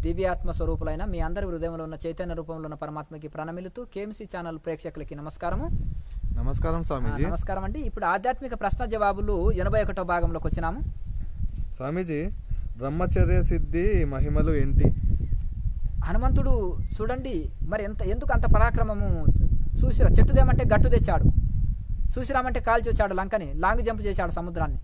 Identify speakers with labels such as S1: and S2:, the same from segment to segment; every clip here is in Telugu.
S1: దివ్యాత్మ స్వరూపులైన మీ అందరి హృదయంలో ఉన్న చైతన్య రూపంలో ఉన్న పరమాత్మకి ప్రణమిలుతూ కేఎంసీ ఛానల్ ప్రేక్షకులకి నమస్కారము
S2: నమస్కారం
S1: ఆ,
S2: స్వామీజీ
S1: నమస్కారం అండి ఇప్పుడు ఆధ్యాత్మిక ప్రశ్న జవాబులు ఎనభై ఒకటో భాగంలోకి వచ్చినాము
S2: స్వామీజీ బ్రహ్మచర్య సిద్ధి మహిమలు ఏంటి
S1: హనుమంతుడు చూడండి మరి ఎంత ఎందుకు అంత పరాక్రమము చూసిరా చెట్టుదేమంటే గట్టు తెచ్చాడు చూసిరామంటే కాల్చి వచ్చాడు లంకని లాంగ్ జంప్ చేశాడు సముద్రాన్ని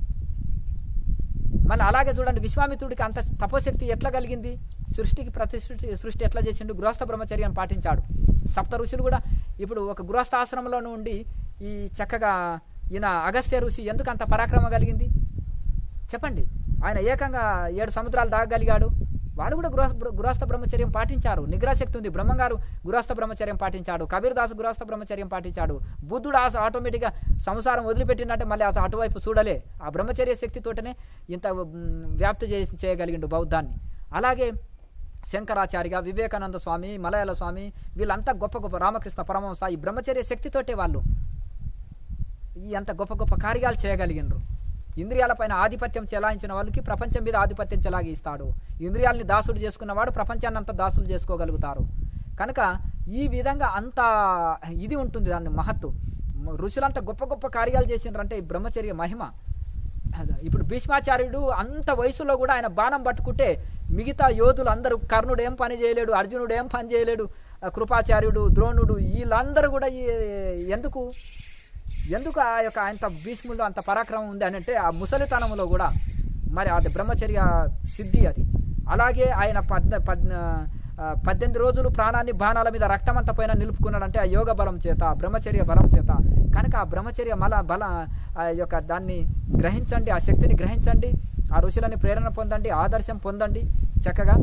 S1: మళ్ళీ అలాగే చూడండి విశ్వామిత్రుడికి అంత తపోశక్తి ఎట్లా కలిగింది సృష్టికి ప్రతి సృష్టి సృష్టి ఎట్లా చేసిండు గృహస్థ బ్రహ్మచర్యాన్ని పాటించాడు సప్త ఋషులు కూడా ఇప్పుడు ఒక గృహస్థ ఆశ్రమంలో నుండి ఈ చక్కగా ఈయన అగస్త్య ఋషి ఎందుకు అంత పరాక్రమం కలిగింది చెప్పండి ఆయన ఏకంగా ఏడు సముద్రాలు దాగగలిగాడు వాడు కూడా గృహ గృహస్థ బ్రహ్మచర్యం పాటించారు నిగ్రహశక్తి ఉంది బ్రహ్మంగారు గృహస్థ బ్రహ్మచర్యం పాటించాడు కబీర్ దాసు గృహస్థ బ్రహ్మచర్యం పాటించాడు బుద్ధుడు ఆశ ఆటోమేటిక్గా సంసారం వదిలిపెట్టిందంటే మళ్ళీ అసలు అటువైపు చూడలే ఆ బ్రహ్మచర్య శక్తితోటనే ఇంత మ్, వ్యాప్తి చేసి చేయగలిగిండు బౌద్ధాన్ని అలాగే శంకరాచార్య వివేకానంద స్వామి మలయాళ స్వామి వీళ్ళంతా గొప్ప గొప్ప రామకృష్ణ పరమహంస ఈ బ్రహ్మచర్య శక్తితోటే వాళ్ళు ఈ అంత గొప్ప గొప్ప కార్యాలు చేయగలిగినరు ఇంద్రియాలపైన ఆధిపత్యం చెలాయించిన వాళ్ళకి ప్రపంచం మీద ఆధిపత్యం చెలాగిస్తాడు ఇంద్రియాలని దాసుడు చేసుకున్నవాడు ప్రపంచాన్ని అంతా దాసులు చేసుకోగలుగుతారు కనుక ఈ విధంగా అంత ఇది ఉంటుంది దాన్ని మహత్తు ఋషులంతా గొప్ప గొప్ప కార్యాలు చేసిండ్రంటే ఈ బ్రహ్మచర్య మహిమ అదే. ఇప్పుడు భీష్మాచార్యుడు అంత వయసులో కూడా ఆయన బాణం పట్టుకుంటే మిగతా యోధులు అందరూ కర్ణుడు ఏం పని చేయలేడు అర్జునుడు ఏం పని చేయలేడు ఆ కృపాచార్యుడు ద్రోణుడు వీళ్ళందరూ కూడా ఈ- ఎందుకు ఎందుకు ఆ యొక్క అంత భీష్ముల్లో అంత పరాక్రమం ఉంది అని అంటే ఆ ముసలితనంలో కూడా మరి అది బ్రహ్మచర్య సిద్ధి అది అలాగే ఆయన పద్న పద్న ఆ, పద్దెనిమిది రోజులు ప్రాణాన్ని బాణాల మీద రక్తం అంతా పైన నిలుపుకున్నాడంటే ఆ యోగ బలం చేత ఆ బ్రహ్మచర్య బలం చేత కనుక ఆ బ్రహ్మచర్య మల బల ఆ యొక్క దాన్ని గ్రహించండి ఆ శక్తిని గ్రహించండి ఆ ఋషులని ప్రేరణ పొందండి ఆదర్శం పొందండి చక్కగా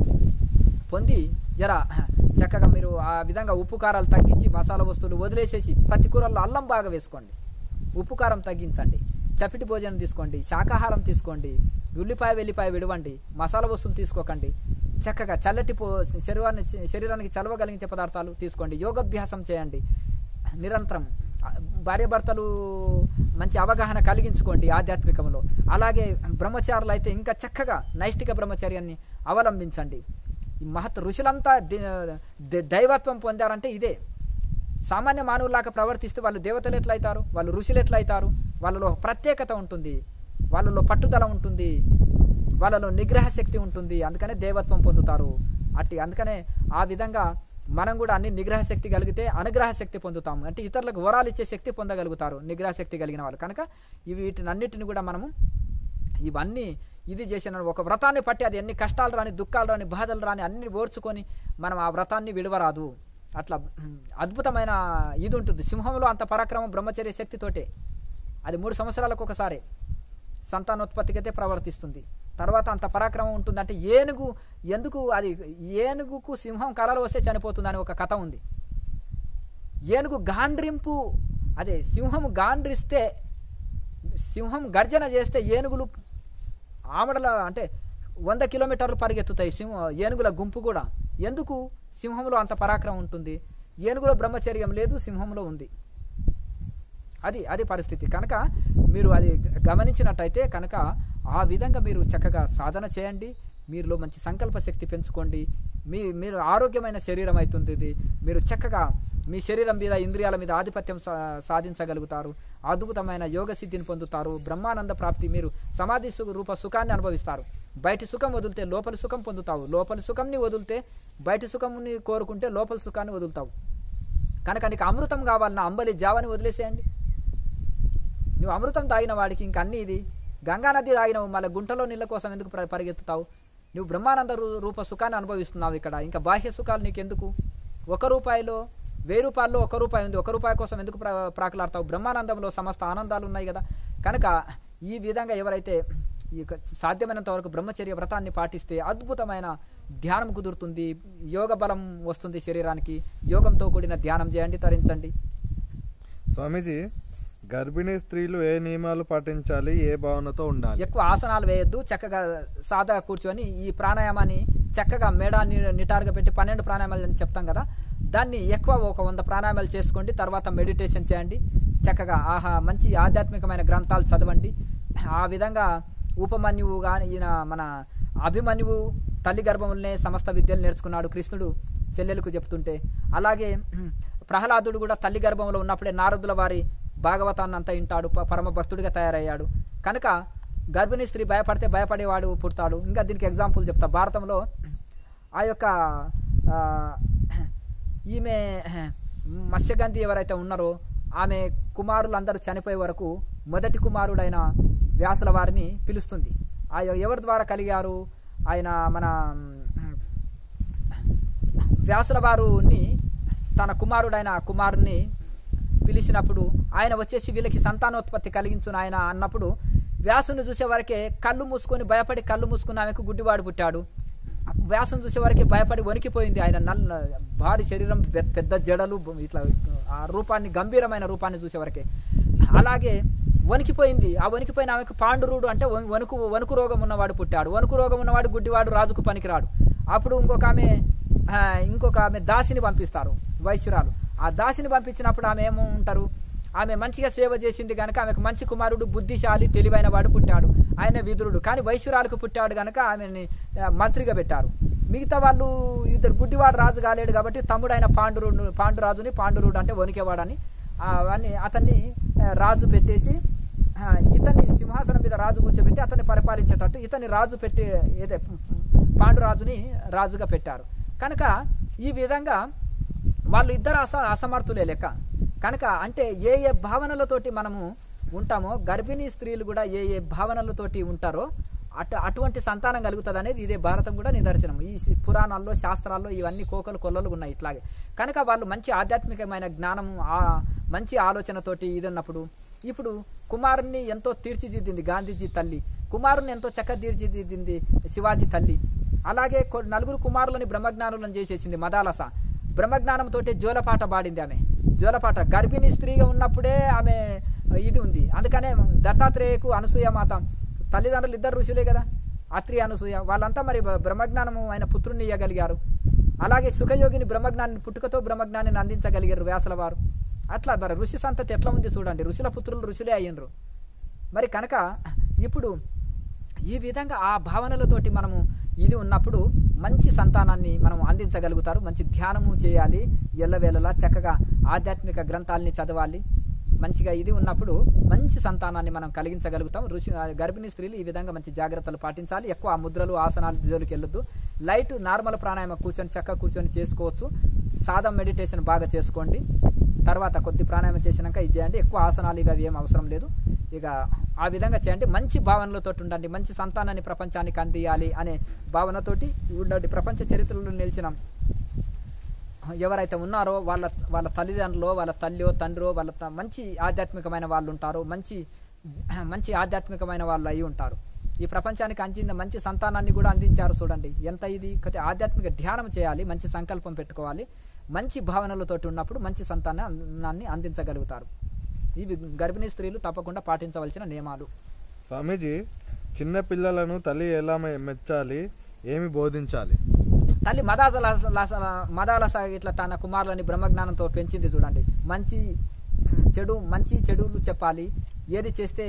S1: పొంది జర చక్కగా మీరు ఆ విధంగా ఉప్పు కారాలు తగ్గించి మసాలా వస్తువులు వదిలేసేసి ప్రతి కూరల్లో అల్లం బాగా వేసుకోండి ఉప్పు కారం తగ్గించండి చపిటి భోజనం తీసుకోండి శాకాహారం తీసుకోండి ఉల్లిపాయ వెల్లిపాయ విడవండి మసాలా వస్తువులు తీసుకోకండి చక్కగా చల్లటి పో శరీరాన్ని శరీరానికి చలవ కలిగించే పదార్థాలు తీసుకోండి యోగాభ్యాసం చేయండి నిరంతరం ఆ, భార్యాభర్తలు మంచి అవగాహన కలిగించుకోండి ఆధ్యాత్మికంలో అలాగే బ్రహ్మచారులు అయితే ఇంకా చక్కగా నైష్టిక బ్రహ్మచర్యాన్ని అవలంబించండి ఈ మహత్ ఋషులంతా ది- ద- దైవత్వం పొందారంటే ఇదే సామాన్య మానవులాగా ప్రవర్తిస్తే వాళ్ళు దేవతలు ఎట్లయితారు వాళ్ళు ఋషులు ఎట్లయితారు వాళ్ళలో ప్రత్యేకత ఉంటుంది వాళ్ళలో పట్టుదల ఉంటుంది వాళ్ళలో నిగ్రహ శక్తి ఉంటుంది అందుకనే దేవత్వం పొందుతారు అట్టి అందుకనే ఆ విధంగా మనం కూడా అన్ని నిగ్రహ శక్తి కలిగితే అనుగ్రహ శక్తి పొందుతాము అంటే ఇతరులకు వరాలు ఇచ్చే శక్తి పొందగలుగుతారు నిగ్రహ శక్తి కలిగిన వాళ్ళు కనుక ఇవి వీటిని అన్నిటిని కూడా మనము ఇవన్నీ ఇది చేసిన ఒక వ్రతాన్ని పట్టి అది ఎన్ని కష్టాలు రాని దుఃఖాలు రాని బాధలు రాని అన్ని ఓర్చుకొని మనం ఆ వ్రతాన్ని విడవరాదు అట్లా ఉమ్, అద్భుతమైన ఇది ఉంటుంది సింహంలో అంత పరాక్రమం బ్రహ్మచర్య శక్తితోటే అది మూడు సంవత్సరాలకు ఒకసారి సంతానోత్పత్తికి అయితే ప్రవర్తిస్తుంది తర్వాత అంత పరాక్రమం ఉంటుంది అంటే ఏనుగు ఎందుకు అది ఏనుగుకు సింహం కళలు వస్తే చనిపోతుందని ఒక కథ ఉంది ఏనుగు గాండ్రింపు అదే సింహం గాండ్రిస్తే సింహం గర్జన చేస్తే ఏనుగులు ఆమడల అంటే వంద కిలోమీటర్లు పరిగెత్తుతాయి సింహ ఏనుగుల గుంపు కూడా ఎందుకు సింహంలో అంత పరాక్రమం ఉంటుంది ఏనుగులో బ్రహ్మచర్యం లేదు సింహంలో ఉంది అది అది పరిస్థితి కనుక మీరు అది గమనించినట్టయితే కనుక ఆ విధంగా మీరు చక్కగా సాధన చేయండి మీరులో మంచి సంకల్ప శక్తి పెంచుకోండి మీ మీరు ఆరోగ్యమైన శరీరం అవుతుంది ఇది మీరు చక్కగా మీ శరీరం మీద ఇంద్రియాల మీద ఆధిపత్యం సా సాధించగలుగుతారు అద్భుతమైన యోగ సిద్ధిని పొందుతారు బ్రహ్మానంద ప్రాప్తి మీరు సమాధి సు రూప సుఖాన్ని అనుభవిస్తారు బయటి సుఖం వదిలితే లోపలి సుఖం పొందుతావు లోపలి సుఖంని వదిలితే బయటి సుఖంని కోరుకుంటే లోపలి సుఖాన్ని వదులుతావు కనుక నీకు అమృతం కావాలన్నా అంబలి జావని వదిలేసేయండి నువ్వు అమృతం తాగిన వాడికి ఇంక అన్ని ఇది గంగానది తాగినవు మళ్ళీ గుంటలో నీళ్ళ కోసం ఎందుకు ప్ర- పరిగెత్తుతావు నువ్వు బ్రహ్మానంద రూ- రూప సుఖాన్ని అనుభవిస్తున్నావు ఇక్కడ ఇంకా బాహ్య సుఖాలు నీకెందుకు ఒక రూపాయిలో వెయ్యి రూపాయల్లో ఒక రూపాయి ఉంది ఒక రూపాయి కోసం ఎందుకు ప్రా ప్రాకులాడతావు బ్రహ్మానందంలో సమస్త ఆనందాలు ఉన్నాయి కదా కనుక ఈ విధంగా ఎవరైతే ఈ యొక్క సాధ్యమైనంత వరకు బ్రహ్మచర్య వ్రతాన్ని పాటిస్తే అద్భుతమైన ధ్యానం కుదురుతుంది యోగ బలం వస్తుంది శరీరానికి యోగంతో కూడిన ధ్యానం చేయండి తరించండి
S2: స్వామీజీ గర్భిణీ స్త్రీలు ఏ నియమాలు పాటించాలి ఏ భావనతో ఉండాలి
S1: ఎక్కువ ఆసనాలు వేయొద్దు చక్కగా సాదాగా కూర్చొని ఈ ప్రాణాయామాన్ని చక్కగా మేడ ని- నిటారుగా పెట్టి పన్నెండు ప్రాణాయామాలు అని చెప్తాం కదా దాన్ని ఎక్కువ ఒక వంద ప్రాణాయామాలు చేసుకోండి తర్వాత మెడిటేషన్ చేయండి చక్కగా ఆహా మంచి ఆధ్యాత్మికమైన గ్రంథాలు చదవండి ఆ విధంగా ఉపమన్యువు కానీ ఈయన మన అభిమన్యువు తల్లి గర్భంలోనే సమస్త విద్యలు నేర్చుకున్నాడు కృష్ణుడు చెల్లెలకు చెప్తుంటే అలాగే ప్రహ్లాదుడు కూడా తల్లి గర్భంలో ఉన్నప్పుడే నారదుల వారి భాగవతాన్ని అంతా వింటాడు ప- పరమ భక్తుడిగా తయారయ్యాడు కనుక గర్భిణీ స్త్రీ భయపడితే భయపడేవాడు పుడతాడు ఇంకా దీనికి ఎగ్జాంపుల్ చెప్తా భారతంలో ఆ యొక్క ఆ, ఈమె మత్స్యగంధి ఎవరైతే ఉన్నారో ఆమె కుమారులందరూ చనిపోయే వరకు మొదటి కుమారుడైన వ్యాసుల వారిని పిలుస్తుంది ఆ ఎవరి ద్వారా కలిగారు ఆయన మన మ్, వ్యాసుల వారుని తన కుమారుడైన కుమారుని పిలిచినప్పుడు ఆయన వచ్చేసి వీళ్ళకి సంతానోత్పత్తి కలిగించును ఆయన అన్నప్పుడు వ్యాసుని చూసే వరకే కళ్ళు మూసుకొని భయపడి కళ్ళు మూసుకుని ఆమెకు గుడ్డివాడు పుట్టాడు వ్యాసం చూసే వరకే భయపడి వణికిపోయింది ఆయన నల్ల భారీ శరీరం పె- పెద్ద జడలు ఇట్లా ఆ రూపాన్ని గంభీరమైన రూపాన్ని చూసే వరకే అలాగే వణికిపోయింది ఆ వణికిపోయిన ఆమెకు పాండురుడు అంటే వణు- వణుకు వణుకు రోగం ఉన్నవాడు పుట్టాడు వణుకు రోగం ఉన్నవాడు గుడ్డివాడు రాజుకు పనికిరాడు అప్పుడు ఇంకొక ఆమె ఆ, ఇంకొక ఆమె దాసిని పంపిస్తారు వైశ్యురాలు ఆ దాసిని పంపించినప్పుడు ఆమె ఏమో ఉంటారు ఆమె మంచిగా సేవ చేసింది కనుక ఆమెకు మంచి కుమారుడు బుద్ధిశాలి తెలివైన వాడు పుట్టాడు ఆయన విదురుడు కానీ వైశ్యురాలకు పుట్టాడు కనుక ఆమెని ఆ, మంత్రిగా పెట్టారు మిగతా వాళ్ళు ఇద్దరు గుడ్డివాడు రాజు కాలేడు కాబట్టి తమ్ముడైన పాండురుడు పాండురాజుని పాండురుడు అంటే వణికేవాడని ఆ, అవన్నీ అతన్ని ఆ, రాజు పెట్టేసి ఆ, ఇతన్ని సింహాసనం మీద రాజు కూర్చోబెట్టి అతన్ని పరిపాలించేటట్టు ఇతన్ని రాజు పెట్టి ఏదే పాండురాజుని రాజుగా పెట్టారు కనుక ఈ విధంగా వాళ్ళు ఇద్దరు అస అసమర్థులే లెక్క కనుక అంటే ఏ ఏ భావనలతోటి మనము ఉంటామో గర్భిణీ స్త్రీలు కూడా ఏ ఏ భావనలతోటి ఉంటారో అటు అటువంటి సంతానం కలుగుతుంది అనేది ఇదే భారతం కూడా నిదర్శనం ఈ సి- పురాణాల్లో శాస్త్రాల్లో ఇవన్నీ కోకలు కొల్లలు ఉన్నాయి ఇట్లాగే కనుక వాళ్ళు మంచి ఆధ్యాత్మికమైన జ్ఞానము ఆ మంచి ఆలోచనతోటి ఇది ఉన్నప్పుడు ఇప్పుడు కుమారుణ్ణి ఎంతో తీర్చిదిద్దింది గాంధీజీ తల్లి కుమారుని ఎంతో చక్కగా తీర్చిదిద్దింది శివాజీ తల్లి అలాగే కొ- నలుగురు కుమారులని బ్రహ్మజ్ఞానులను చేసేసింది మదాలస బ్రహ్మజ్ఞానంతో జోలపాట పాడింది ఆమె జోలపాట గర్భిణీ స్త్రీగా ఉన్నప్పుడే ఆమె ఇది ఉంది అందుకనే దత్తాత్రేయకు అనసూయ మాత తల్లిదండ్రులు ఇద్దరు ఋషులే కదా అత్రి అనసూయ వాళ్ళంతా మరి బ- బ్రహ్మజ్ఞానము ఆయన పుత్రుణ్ణి ఇవ్వగలిగారు అలాగే సుఖయోగిని బ్రహ్మజ్ఞాని పుట్టుకతో బ్రహ్మజ్ఞానిని అందించగలిగారు వ్యాసుల వారు అట్లా మరి ఋషి సంతతి ఎట్లా ఉంది చూడండి ఋషుల పుత్రులు ఋషులే అయ్యిండ్రు మరి కనుక ఇప్పుడు ఈ విధంగా ఆ భావనలతోటి మనము ఇది ఉన్నప్పుడు మంచి సంతానాన్ని మనం అందించగలుగుతారు మంచి ధ్యానము చేయాలి ఎల్లవేళలా చక్కగా ఆధ్యాత్మిక గ్రంథాలని చదవాలి మంచిగా ఇది ఉన్నప్పుడు మంచి సంతానాన్ని మనం కలిగించగలుగుతాం ఋషి ఆ గర్భిణీ స్త్రీలు ఈ విధంగా మంచి జాగ్రత్తలు పాటించాలి ఎక్కువ ఆ ముద్రలు ఆసనాలు జోలికి వెళ్ళొద్దు లైట్ నార్మల్ ప్రాణాయామం కూర్చొని చక్కగా కూర్చొని చేసుకోవచ్చు సాదా మెడిటేషన్ బాగా చేసుకోండి తర్వాత కొద్ది ప్రాణాయామం చేసినాక ఇది చేయండి ఎక్కువ ఆసనాలు ఇవి అవి ఏం అవసరం లేదు ఇక ఆ విధంగా చేయండి మంచి భావనలతో ఉండండి మంచి సంతానాన్ని ప్రపంచానికి అందియాలి అనే భావనతోటి ఉండండి ప్రపంచ చరిత్రలో నిలిచిన ఎవరైతే ఉన్నారో వాళ్ళ వాళ్ళ తల్లిదండ్రులు వాళ్ళ తల్లి తండ్రో వాళ్ళ త- మంచి ఆధ్యాత్మికమైన వాళ్ళు ఉంటారు మంచి మంచి ఆధ్యాత్మికమైన వాళ్ళు అయి ఉంటారు ఈ ప్రపంచానికి అందిన మంచి సంతానాన్ని కూడా అందించారు చూడండి ఎంత ఇది కతే ఆధ్యాత్మిక ధ్యానం చేయాలి మంచి సంకల్పం పెట్టుకోవాలి మంచి భావనలతోటి ఉన్నప్పుడు మంచి సంతానాన్ని అందించగలుగుతారు ఇవి గర్భిణీ స్త్రీలు తప్పకుండా పాటించవలసిన నియమాలు
S2: స్వామీజీ చిన్న పిల్లలను తల్లి ఎలా మె- మెచ్చాలి ఏమి బోధించాలి
S1: తల్లి మదాసల మదాలస ఇట్లా తన కుమారులని బ్రహ్మజ్ఞానంతో పెంచింది చూడండి మంచి చెడు మంచి చెడులు చెప్పాలి ఏది చేస్తే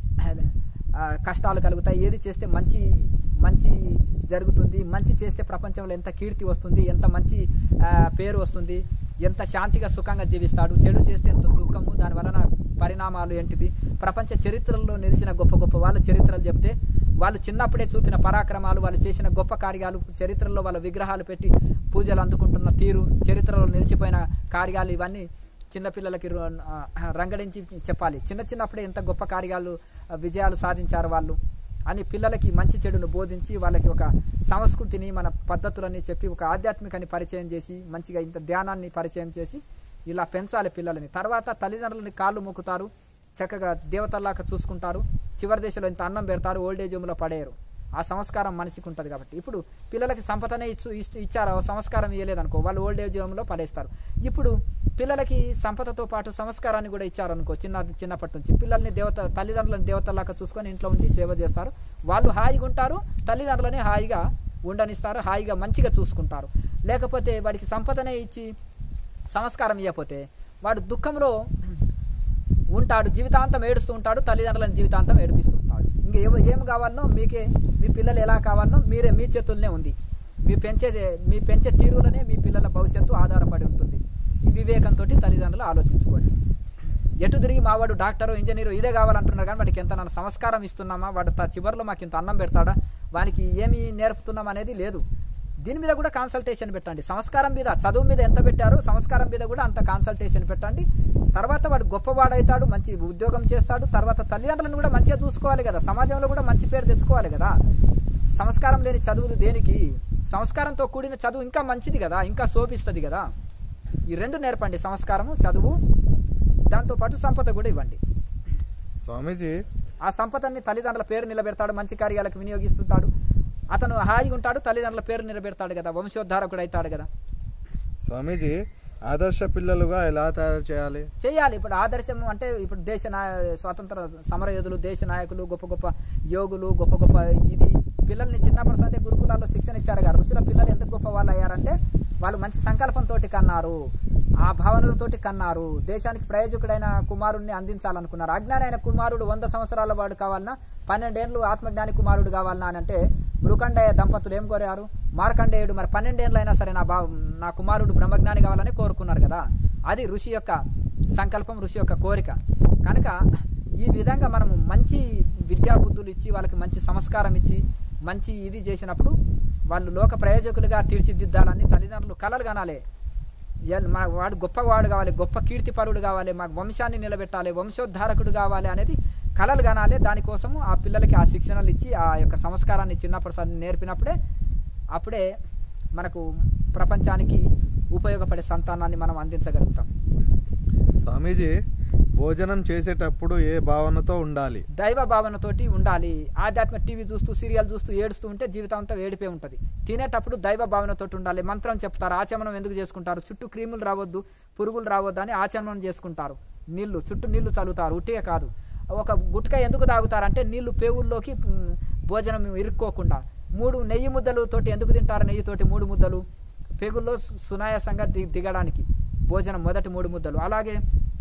S1: ఆ, కష్టాలు కలుగుతాయి ఏది చేస్తే మంచి మంచి జరుగుతుంది మంచి చేస్తే ప్రపంచంలో ఎంత కీర్తి వస్తుంది ఎంత మంచి ఆ, పేరు వస్తుంది ఎంత శాంతిగా సుఖంగా జీవిస్తాడు చెడు చేస్తే ఎంత దుఃఖము దాని వలన పరిణామాలు ఏంటిది ప్రపంచ చరిత్రలో నిలిచిన గొప్ప గొప్ప వాళ్ళ చరిత్రలు చెప్తే వాళ్ళు చిన్నప్పుడే చూపిన పరాక్రమాలు వాళ్ళు చేసిన గొప్ప కార్యాలు చరిత్రలో వాళ్ళ విగ్రహాలు పెట్టి పూజలు అందుకుంటున్న తీరు చరిత్రలో నిలిచిపోయిన కార్యాలు ఇవన్నీ చిన్నపిల్లలకి రు- ఆ, రంగడించి చెప్పాలి చిన్న చిన్నప్పుడే ఎంత గొప్ప కార్యాలు ఆ, విజయాలు సాధించారు వాళ్ళు అని పిల్లలకి మంచి చెడును బోధించి వాళ్ళకి ఒక సంస్కృతిని మన పద్ధతులని చెప్పి ఒక ఆధ్యాత్మికాన్ని పరిచయం చేసి మంచిగా ఇంత ధ్యానాన్ని పరిచయం చేసి ఇలా పెంచాలి పిల్లలని తర్వాత తల్లిదండ్రులని కాళ్ళు మొక్కుతారు చక్కగా దేవతల్లాగా చూసుకుంటారు చివరి దశలో ఇంత అన్నం పెడతారు ఓల్డ్ ఏజ్ హోమ్లో పడేయరు ఆ సంస్కారం మనిషికి ఉంటుంది కాబట్టి ఇప్పుడు పిల్లలకి సంపదనే ఇచ్చు ఇస్- ఇచ్చారు ఆ సంస్కారం ఇవ్వలేదనుకో వాళ్ళు ఓల్డ్ ఏజ్ హోమ్లో పడేస్తారు ఇప్పుడు పిల్లలకి సంపదతో పాటు సంస్కారాన్ని కూడా ఇచ్చారనుకో చిన్న చిన్నప్పటి నుంచి పిల్లల్ని దేవత తల్లిదండ్రులను దేవతల్లాగా చూసుకొని ఇంట్లో ఉండి సేవ చేస్తారు వాళ్ళు హాయిగా ఉంటారు తల్లిదండ్రులని హాయిగా ఉండనిస్తారు హాయిగా మంచిగా చూసుకుంటారు లేకపోతే వాడికి సంపదనే ఇచ్చి సంస్కారం ఇవ్వకపోతే వాడు దుఃఖంలో ఉంటాడు జీవితాంతం ఏడుస్తూ ఉంటాడు తల్లిదండ్రులను జీవితాంతం ఏడిపిస్తూ ఉంటాడు ఇంకా ఏం ఏం కావాలనో మీకే మీ పిల్లలు ఎలా కావాలనో మీరే మీ చేతుల్లోనే ఉంది మీ పెంచే మీ పెంచే తీరులోనే మీ పిల్లల భవిష్యత్తు ఆధారపడి ఉంటుంది ఈ వివేకంతో తల్లిదండ్రులు ఆలోచించుకోండి ఎటు తిరిగి మావాడు డాక్టర్ ఇంజనీర్ ఇదే కావాలంటున్నారు కానీ వాడికి ఎంత నన్ను సంస్కారం ఇస్తున్నామా వాడు త- చివరిలో మాకు ఇంత అన్నం పెడతాడా వానికి ఏమి నేర్పుతున్నాం అనేది లేదు దీని మీద కూడా కాన్సల్టేషన్ పెట్టండి సంస్కారం మీద చదువు మీద ఎంత పెట్టారో సంస్కారం మీద కూడా అంత కాన్సల్టేషన్ పెట్టండి తర్వాత వాడు గొప్పవాడవుతాడు మంచి ఉద్యోగం చేస్తాడు తర్వాత తల్లిదండ్రులను కూడా మంచిగా చూసుకోవాలి కదా సమాజంలో కూడా మంచి పేరు తెచ్చుకోవాలి కదా సంస్కారం లేని చదువులు దేనికి సంస్కారంతో కూడిన చదువు ఇంకా మంచిది కదా ఇంకా శోభిస్తుంది కదా ఈ రెండు నేర్పండి సంస్కారము చదువు దాంతో పాటు సంపద కూడా ఇవ్వండి
S2: స్వామీజీ
S1: ఆ సంపదని తల్లిదండ్రుల పేరు నిలబెడతాడు మంచి కార్యాలకు వినియోగిస్తుంటాడు అతను హాయిగా ఉంటాడు తల్లిదండ్రుల పేరు నిలబెడతాడు కదా వంశోద్ధారకుడు అవుతాడు కదా
S2: స్వామీజీ ఆదర్శ పిల్లలుగా ఎలా తయారు చేయాలి
S1: చేయాలి ఇప్పుడు ఆదర్శం అంటే ఇప్పుడు దేశ నాయ స్వాతంత్ర సమర యోధులు దేశ నాయకులు గొప్ప గొప్ప యోగులు గొప్ప గొప్ప ఇది పిల్లల్ని చిన్నప్పటి సంటే గురుకులాల్లో శిక్షణ ఇచ్చారు కదా ఋషుల పిల్లలు ఎంత గొప్ప వాళ్ళు అయ్యారంటే వాళ్ళు మంచి సంకల్పంతో కన్నారు ఆ భావనలతోటి కన్నారు దేశానికి ప్రయోజకుడైన కుమారుడిని అందించాలనుకున్నారు అజ్ఞానైన కుమారుడు వంద సంవత్సరాల వాడు కావాలన్నా పన్నెండేండ్లు ఆత్మజ్ఞాని కుమారుడు కావాలన్నా అని అంటే మృకండయ్య దంపతులు ఏం కోరారు మార్కండేయుడు మరి పన్నెండేండ్లు అయినా సరే నా బా నా కుమారుడు బ్రహ్మజ్ఞాని కావాలని కోరుకున్నారు కదా అది ఋషి యొక్క సంకల్పం ఋషి యొక్క కోరిక కనుక ఈ విధంగా మనము మంచి విద్యా బుద్ధులు ఇచ్చి వాళ్ళకి మంచి సంస్కారం ఇచ్చి మంచి ఇది చేసినప్పుడు వాళ్ళు లోక ప్రయోజకులుగా తీర్చిదిద్దాలని తల్లిదండ్రులు కలలు కనాలి ఎల్- మన వాడు గొప్పవాడు కావాలి గొప్ప కీర్తిపరుడు కావాలి మాకు వంశాన్ని నిలబెట్టాలి వంశోద్ధారకుడు కావాలి అనేది కలలు కనాలి దానికోసము ఆ పిల్లలకి ఆ శిక్షణలు ఇచ్చి ఆ యొక్క సంస్కారాన్ని చిన్నప్పుడు స- నేర్పినప్పుడే అప్పుడే మనకు ప్రపంచానికి ఉపయోగపడే సంతానాన్ని మనం అందించగలుగుతాం
S2: స్వామీజీ భోజనం చేసేటప్పుడు ఏ భావనతో ఉండాలి
S1: దైవ భావనతోటి ఉండాలి ఆధ్యాత్మిక టీవీ చూస్తూ సీరియల్ చూస్తూ ఏడుస్తూ ఉంటే జీవితం అంతా వేడిపోయి ఉంటుంది తినేటప్పుడు దైవ భావనతోటి ఉండాలి మంత్రం చెప్తారు ఆచమనం ఎందుకు చేసుకుంటారు చుట్టూ క్రీములు రావద్దు పురుగులు రావద్దు అని ఆచమనం చేసుకుంటారు నీళ్లు చుట్టూ నీళ్లు చల్లుతారు ఉట్టిగా కాదు ఒక గుట్క ఎందుకు తాగుతారంటే నీళ్లు పేవుల్లోకి మ్, భోజనం ఇరుక్కోకుండా మూడు నెయ్యి ముద్దలు తోటి ఎందుకు తింటారు నెయ్యితోటి మూడు ముద్దలు పేగుల్లో సు- సునాయాసంగా ది దిగడానికి భోజనం మొదటి మూడు ముద్దలు అలాగే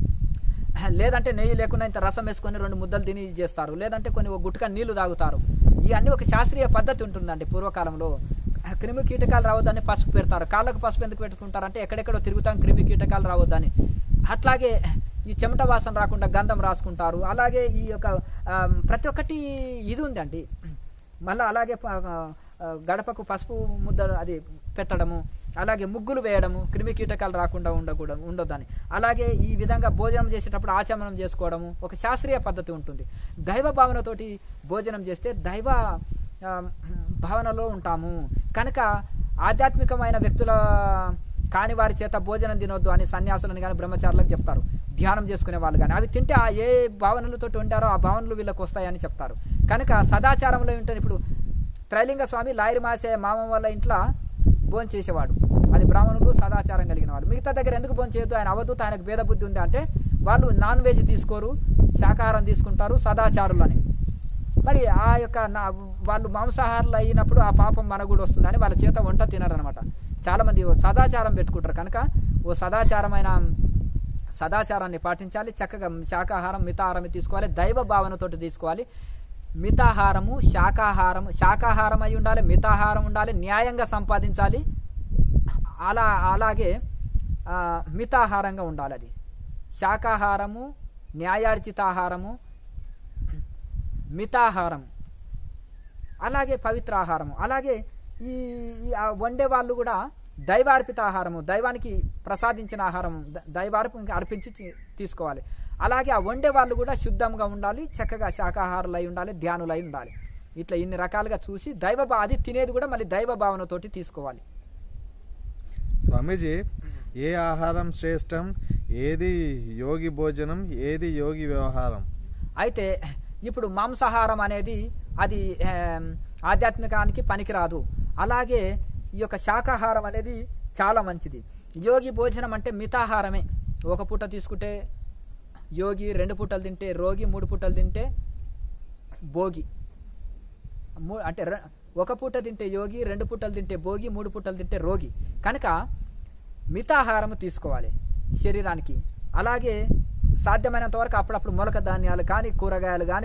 S1: లేదంటే నెయ్యి లేకుండా ఇంత రసం వేసుకొని రెండు ముద్దలు తిని చేస్తారు లేదంటే కొన్ని ఒక గుట్క నీళ్లు తాగుతారు ఇవన్నీ ఒక శాస్త్రీయ పద్ధతి ఉంటుందండి పూర్వకాలంలో క్రిమి కీటకాలు రావద్దని పసుపు పెడతారు కాళ్ళకు పసుపు ఎందుకు పెట్టుకుంటారంటే ఎక్కడెక్కడో తిరుగుతాం క్రిమి కీటకాలు రావద్దని అట్లాగే ఈ చెమట వాసన రాకుండా గంధం రాసుకుంటారు అలాగే ఈ యొక్క ఆ, ప్రతి ఒక్కటి ఇది ఉందండి మళ్ళీ అలాగే ప- ఆ, గడపకు పసుపు ముద్ద అది పెట్టడము అలాగే ముగ్గులు వేయడము క్రిమి కీటకాలు రాకుండా ఉండకూడదు ఉండొద్దని అలాగే ఈ విధంగా భోజనం చేసేటప్పుడు ఆచమనం చేసుకోవడము ఒక శాస్త్రీయ పద్ధతి ఉంటుంది దైవ భావనతోటి భోజనం చేస్తే దైవ ఆ, భావనలో ఉంటాము కనుక ఆధ్యాత్మికమైన వ్యక్తుల కాని వారి చేత భోజనం తినొద్దు అని సన్యాసులను కానీ బ్రహ్మచారులకు చెప్తారు ధ్యానం చేసుకునే వాళ్ళు కానీ అవి తింటే ఆ ఏ భావనలతో ఉంటారో ఆ భావనలు వీళ్ళకి వస్తాయని చెప్తారు కనుక సదాచారంలో ఉంటే ఇప్పుడు త్రైలింగ స్వామి లాయరి మాసే మామ వాళ్ళ ఇంట్లో భోజనం చేసేవాడు అది బ్రాహ్మణులు సదాచారం కలిగిన వాళ్ళు మిగతా దగ్గర ఎందుకు భోజనం చేయొద్దు ఆయన అవధూత ఆయనకు భేద బుద్ధి ఉంది అంటే వాళ్ళు నాన్ వెజ్ తీసుకోరు శాకాహారం తీసుకుంటారు సదాచారులని మరి ఆ యొక్క నా వాళ్ళు మాంసాహారులు అయినప్పుడు ఆ పాపం మన కూడా వస్తుందని వాళ్ళ చేత వంట తినరనమాట చాలా మంది ఓ సదాచారం పెట్టుకుంటారు కనుక ఓ సదాచారమైన సదాచారాన్ని పాటించాలి చక్కగా శాకాహారం మితాహారం తీసుకోవాలి దైవ భావనతోటి తీసుకోవాలి మితాహారము శాకాహారం శాకాహారం అయి ఉండాలి మితాహారం ఉండాలి న్యాయంగా సంపాదించాలి అలా అలాగే ఆ, మితాహారంగా ఉండాలి అది శాకాహారము న్యాయార్జితాహారము మితాహారం అలాగే పవిత్ర ఆహారము అలాగే ఈ ఈ ఆ వండే వాళ్ళు కూడా దైవార్పిత ఆహారము దైవానికి ప్రసాదించిన ఆహారం ద- దైవార్పు అర్పించి తి- తీసుకోవాలి అలాగే ఆ వండే వాళ్ళు కూడా శుద్ధంగా ఉండాలి చక్కగా శాకాహారులు అయి ఉండాలి ధ్యానులై ఉండాలి ఇట్లా ఇన్ని రకాలుగా చూసి దైవ భా- అది తినేది కూడా మళ్ళీ దైవ భావనతోటి తీసుకోవాలి
S2: స్వామీజీ ఏ ఆహారం శ్రేష్టం ఏది యోగి భోజనం ఏది యోగి వ్యవహారం
S1: అయితే ఇప్పుడు మాంసాహారం అనేది అది ఏం, ఆధ్యాత్మికానికి పనికిరాదు అలాగే ఈ యొక్క శాకాహారం అనేది చాలా మంచిది యోగి భోజనం అంటే మితాహారమే ఒక పూట తీసుకుంటే యోగి రెండు పూటలు తింటే రోగి మూడు పూటలు తింటే భోగి మూ- అంటే రె- ఒక పూట తింటే యోగి రెండు పూటలు తింటే భోగి మూడు పూటలు తింటే రోగి కనుక మితాహారం తీసుకోవాలి శరీరానికి అలాగే సాధ్యమైనంత వరకు అప్పుడప్పుడు మొలక ధాన్యాలు కానీ కూరగాయలు కానీ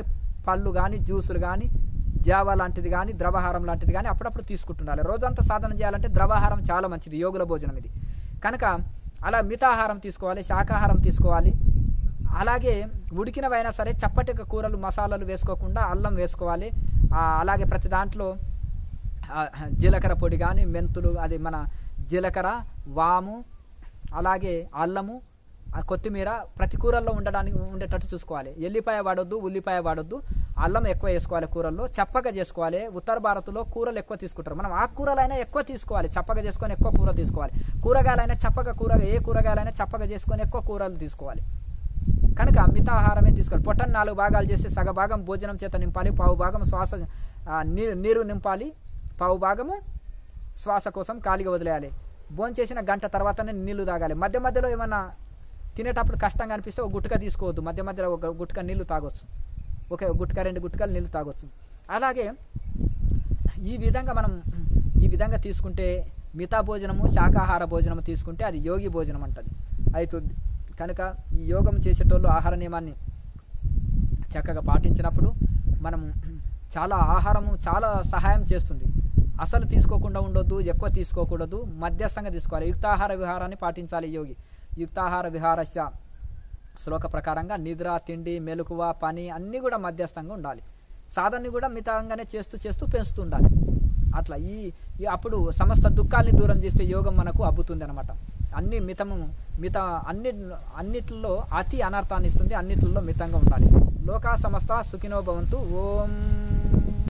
S1: పళ్ళు కానీ జ్యూసులు కానీ జావ లాంటిది కానీ ద్రవాహారం లాంటిది కానీ అప్పుడప్పుడు తీసుకుంటుండాలి రోజంతా సాధన చేయాలంటే ద్రవాహారం చాలా మంచిది యోగుల భోజనం ఇది కనుక అలా మితాహారం తీసుకోవాలి శాకాహారం తీసుకోవాలి అలాగే ఉడికినవైనా సరే చప్పటి కూరలు మసాలాలు వేసుకోకుండా అల్లం వేసుకోవాలి ఆ, అలాగే ప్రతి దాంట్లో ఆ, జీలకర్ర పొడి కానీ మెంతులు అది మన జీలకర్ర వాము అలాగే అల్లము ఆ కొత్తిమీర ప్రతి కూరల్లో ఉండడానికి ఉండేటట్టు చూసుకోవాలి ఎల్లిపాయ వాడొద్దు ఉల్లిపాయ వాడొద్దు అల్లం ఎక్కువ వేసుకోవాలి కూరల్లో చప్పగా చేసుకోవాలి ఉత్తర భారత్లో కూరలు ఎక్కువ తీసుకుంటారు మనం ఆకుకూరలైనా ఎక్కువ తీసుకోవాలి చప్పగా చేసుకొని ఎక్కువ కూర తీసుకోవాలి కూరగాయలైనా చప్పగా కూర ఏ కూరగాయలైనా చప్పగా చేసుకొని ఎక్కువ కూరలు తీసుకోవాలి కనుక మితాహారమే తీసుకోవాలి పొట్టని నాలుగు భాగాలు చేసి సగ భాగం భోజనం చేత నింపాలి పావు భాగం శ్వాస ఆ, నీరు నీరు నింపాలి పావు భాగము శ్వాస కోసం ఖాళీగా వదిలేయాలి భోంచేసిన గంట తర్వాతనే నీళ్లు తాగాలి మధ్య మధ్యలో ఏమన్నా తినేటప్పుడు కష్టంగా అనిపిస్తే ఒక గుట్క తీసుకోవద్దు మధ్య మధ్యలో ఒక గుట్క నీళ్లు తాగొచ్చు ఒక గుట్క రెండు గుట్కలు నీళ్లు తాగొచ్చు అలాగే ఈ విధంగా మనం ఈ విధంగా తీసుకుంటే మితా భోజనము శాకాహార భోజనము తీసుకుంటే అది యోగి భోజనం అంటది అవుతుంది కనుక ఈ యోగం చేసేటోళ్ళు ఆహార నియమాన్ని చక్కగా పాటించినప్పుడు మనం చాలా ఆహారము చాలా సహాయం చేస్తుంది అసలు తీసుకోకుండా ఉండొద్దు ఎక్కువ తీసుకోకూడదు మధ్యస్థంగా తీసుకోవాలి యుక్తాహార విహారాన్ని పాటించాలి యోగి యుక్తాహార విహారస్య శ్లోక ప్రకారంగా నిద్ర తిండి మెలకువ పని అన్నీ కూడా మధ్యస్థంగా ఉండాలి సాధనని కూడా మితంగానే చేస్తూ చేస్తూ పెంచుతూ ఉండాలి అట్లా ఈ ఈ అప్పుడు సమస్త దుఃఖాల్ని దూరం చేస్తే యోగం మనకు అబ్బుతుంది అనమాట అన్ని మితము మిత అన్ని అన్నిట్లో అతి అనర్థాన్ని ఇస్తుంది అన్నిట్లో మితంగా ఉండాలి లోకా సమస్త సుఖినో భవంతు ఓం